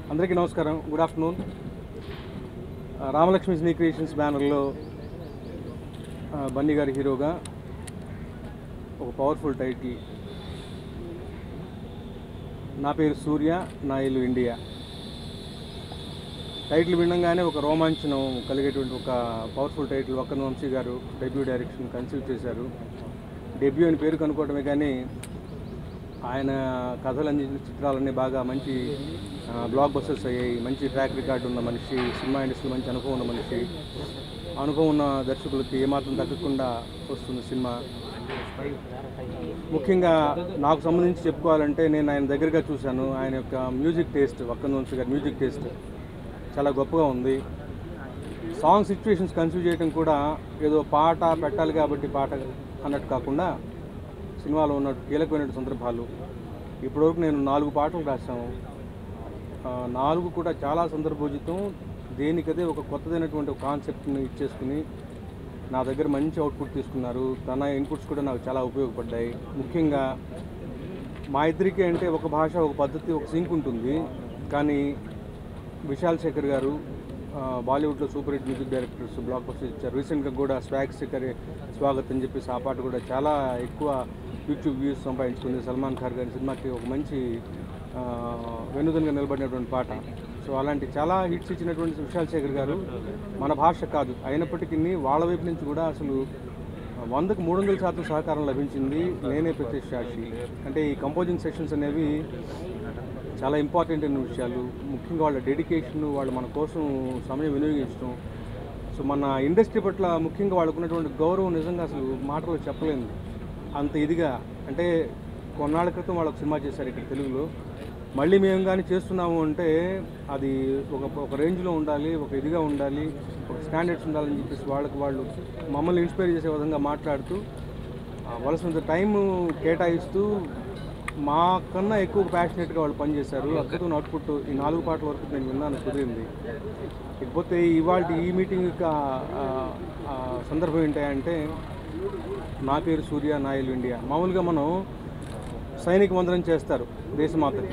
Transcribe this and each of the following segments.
అందరికీ నమస్కారం good afternoon ఆ, రామలక్ష్మి సినీ క్రియేషన్స్ బ్యానర్లో ఆ, బన్నీ గారి హీరోగా ఒక పవర్ఫుల్ టైటిల్ నా పేరు సూర్య నా ఇల్లు ఇండియా టైటిల్ వినగానే ఒక రోమాంచనం కలిగేటువంటి ఒక పవర్ఫుల్ టైటిల్ వక్కన వంశీ గారు డెబ్యూ డైరెక్షన్ కన్సిల్ చేశారు డెబ్యూ అని పేరు కనుక్కోవడమే కానీ ఆయన కథలు అందించిన చిత్రాలన్నీ బాగా మంచి ఆ, బ్లాక్ బస్టర్స్ అయ్యాయి మంచి ట్రాక్ రికార్డు ఉన్న మనిషి సినిమా ఇండస్ట్రీ మంచి అనుభవం ఉన్న మనిషి అనుభవం ఉన్న దర్శకులకి ఏమాత్రం తగ్గకుండా వస్తుంది సినిమా ముఖ్యంగా నాకు సంబంధించి చెప్పుకోవాలంటే నేను ఆయన దగ్గరగా చూశాను ఆయన యొక్క మ్యూజిక్ టేస్ట్ వక్కన వంశీ గారి మ్యూజిక్ టేస్ట్ చాలా గొప్పగా ఉంది సాంగ్ సిచ్యువేషన్స్ కన్సిడర్ చేయడం కూడా ఏదో పాట పెట్టాలి కాబట్టి పాట అన్నట్టు కాకుండా సినిమాలో ఉన్న కీలకమైన సందర్భాలు ఇప్పటివరకు నేను నాలుగు పాటలు రాశాను ఆ, నాలుగు కూడా చాలా సందర్భోచితం దేనికదే ఒక కొత్తదైనటువంటి ఒక కాన్సెప్ట్ని ఇచ్చేసుకుని నా దగ్గర మంచి అవుట్పుట్ తీసుకున్నారు తన ఇన్పుట్స్ కూడా నాకు చాలా ఉపయోగపడ్డాయి ముఖ్యంగా మా ఇద్దరికి అంటే ఒక భాష ఒక పద్ధతి ఒక సింక్ ఉంటుంది కానీ విశాల్ శేఖర్ గారు ఆ, బాలీవుడ్లో super hit music directors blockbuster ఇచ్చారు రీసెంట్గా కూడా స్వాగ్ శేఖర్ స్వాగత్ అని చెప్పేసి ఆ పాట కూడా చాలా ఎక్కువ యూట్యూబ్ వ్యూస్ సంపాదించుకుంది సల్మాన్ ఖాన్ గారి సినిమాకి ఒక మంచి ఆ, వెన్నుదన్గా నిలబడినటువంటి పాట సో అలాంటి చాలా హిట్స్ ఇచ్చినటువంటి విశాల్ శేఖర్ గారు మన భాష కాదు అయినప్పటికీ వాళ్ళ వైపు నుంచి కూడా అసలు వందకు మూడు వందల శాతం సహకారం లభించింది నేనే ప్రత్యక్ష సాక్షి అంటే ఈ కంపోజింగ్ సెషన్స్ అనేవి చాలా ఇంపార్టెంట్ అయిన విషయాలు ముఖ్యంగా వాళ్ళ డెడికేషన్ వాళ్ళు మన కోసం సమయం వినియోగించడం సో మన ఇండస్ట్రీ పట్ల ముఖ్యంగా వాళ్ళకు ఉన్నటువంటి గౌరవం నిజంగా అసలు మాటలో చెప్పలేము అంత ఇదిగా అంటే కొన్నాళ్ళ క్రితం వాళ్ళకి సినిమా చేశారు ఇక్కడ తెలుగులో మళ్ళీ మేము కానీ చేస్తున్నాము అంటే అది ఒక ఒక రేంజ్లో ఉండాలి ఒక ఇదిగా ఉండాలి ఒక స్టాండర్డ్స్ ఉండాలని చెప్పేసి వాళ్ళకి వాళ్ళు మమ్మల్ని ఇన్స్పైర్ చేసే విధంగా మాట్లాడుతూ ఆ, వలసినంత టైం కేటాయిస్తూ మా కన్నా ఎక్కువ ప్యాషనెట్గా వాళ్ళు పనిచేశారు అద్భుతమైన అవుట్పుట్ ఈ నాలుగు పాటల వరకు నేను విన్నాను కుదిరింది ఇకపోతే ఇవాళ ఈ మీటింగ్ యొక్క ఆ, ఆ, సందర్భం ఏంటంటే నా పేరు సూర్య నాయలు ఇండియా మామూలుగా మనం సైనిక వందనం చేస్తారు దేశమాతకి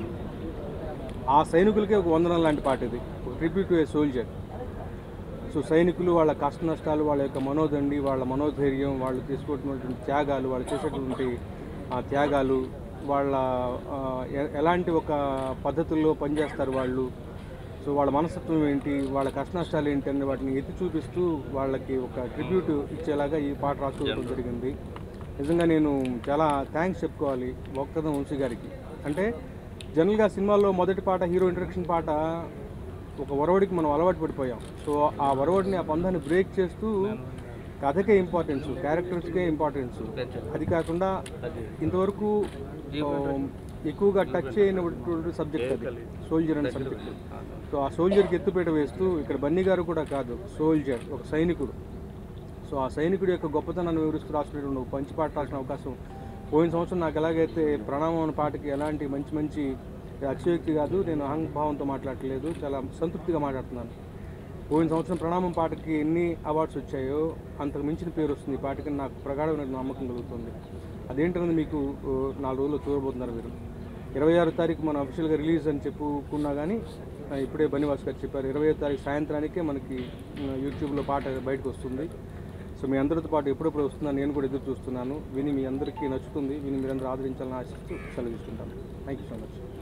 ఆ సైనికులకే ఒక వందనం లాంటి పాట ఇది tribute to a soldier so సైనికులు వాళ్ళ కష్ట నష్టాలు వాళ్ళ యొక్క మనోదండి వాళ్ళ మనోధైర్యం వాళ్ళు తీసుకుంటున్నటువంటి త్యాగాలు వాళ్ళు చేసేటువంటి ఆ త్యాగాలు వాళ్ళ ఆ, ఎ- ఎలాంటి ఒక పద్ధతుల్లో పనిచేస్తారు వాళ్ళు సో వాళ్ళ మనస్తత్వం ఏంటి వాళ్ళ కష్ట నష్టాలు ఏంటి అని వాటిని ఎత్తి చూపిస్తూ వాళ్ళకి ఒక ట్రిబ్యూట్ ఇచ్చేలాగా ఈ పాట రాసుకోవడం జరిగింది నిజంగా నేను చాలా థ్యాంక్స్ చెప్పుకోవాలి ఒక్కదం వంశీ గారికి అంటే జనరల్గా సినిమాల్లో మొదటి పాట హీరో ఇంట్రడక్షన్ పాట ఒక వరవడికి మనం అలవాటు పడిపోయాం సో ఆ వరవడిని ఆ పందాన్ని బ్రేక్ చేస్తూ కథకే ఇంపార్టెన్స్ క్యారెక్టర్స్కే ఇంపార్టెన్స్ అది కాకుండా ఇంతవరకు ఆ, ఎక్కువగా టచ్ అయినటువంటి సబ్జెక్ట్ అది సోల్జర్ అనే సబ్జెక్ట్ సో ఆ సోల్జర్కి ఎత్తుపేట వేస్తూ ఇక్కడ బన్నీ గారు కూడా కాదు సోల్జర్ ఒక సైనికుడు సో ఆ సైనికుడి యొక్క గొప్పతనాన్ని వివరిస్తూ రాసినటువంటి ఒక మంచి పాట రాసిన అవకాశం పోయిన సంవత్సరం నాకు ఎలాగైతే ప్రణామం అనే పాటకి ఎలాంటి మంచి మంచి అతిశయోక్తి కాదు నేను అహంభావంతో మాట్లాడట్లేదు చాలా సంతృప్తిగా మాట్లాడుతున్నాను పోయిన సంవత్సరం ప్రణామం పాటకి ఎన్ని అవార్డ్స్ వచ్చాయో అంతకు మించిన పేరు వస్తుంది ఈ పాటకి నాకు ప్రగాఢమైన నమ్మకం కలుగుతుంది అదేంటన్నది మీకు ఓ, నాలుగు రోజులు చూడబోతున్నారు మీరు ఇరవై ఆరో తారీఖు మన అఫీషియల్గా రిలీజ్ అని చెప్పుకున్నా కానీ ఆ, ఇప్పుడే బనివాస్ గారు చెప్పారు ఇరవై తారీఖు సాయంత్రానికే మనకి ఆ, యూట్యూబ్లో పాట బయటకు వస్తుంది సో మీ అందరితో పాటు ఎప్పుడెప్పుడు వస్తుందని నేను కూడా ఎదురు చూస్తున్నాను విని మీ అందరికీ నచ్చుతుంది విని మీరందరూ ఆదరించాలని ఆశిస్తూ సెలవు తీసుకుంటాను థ్యాంక్ యూ సో మచ్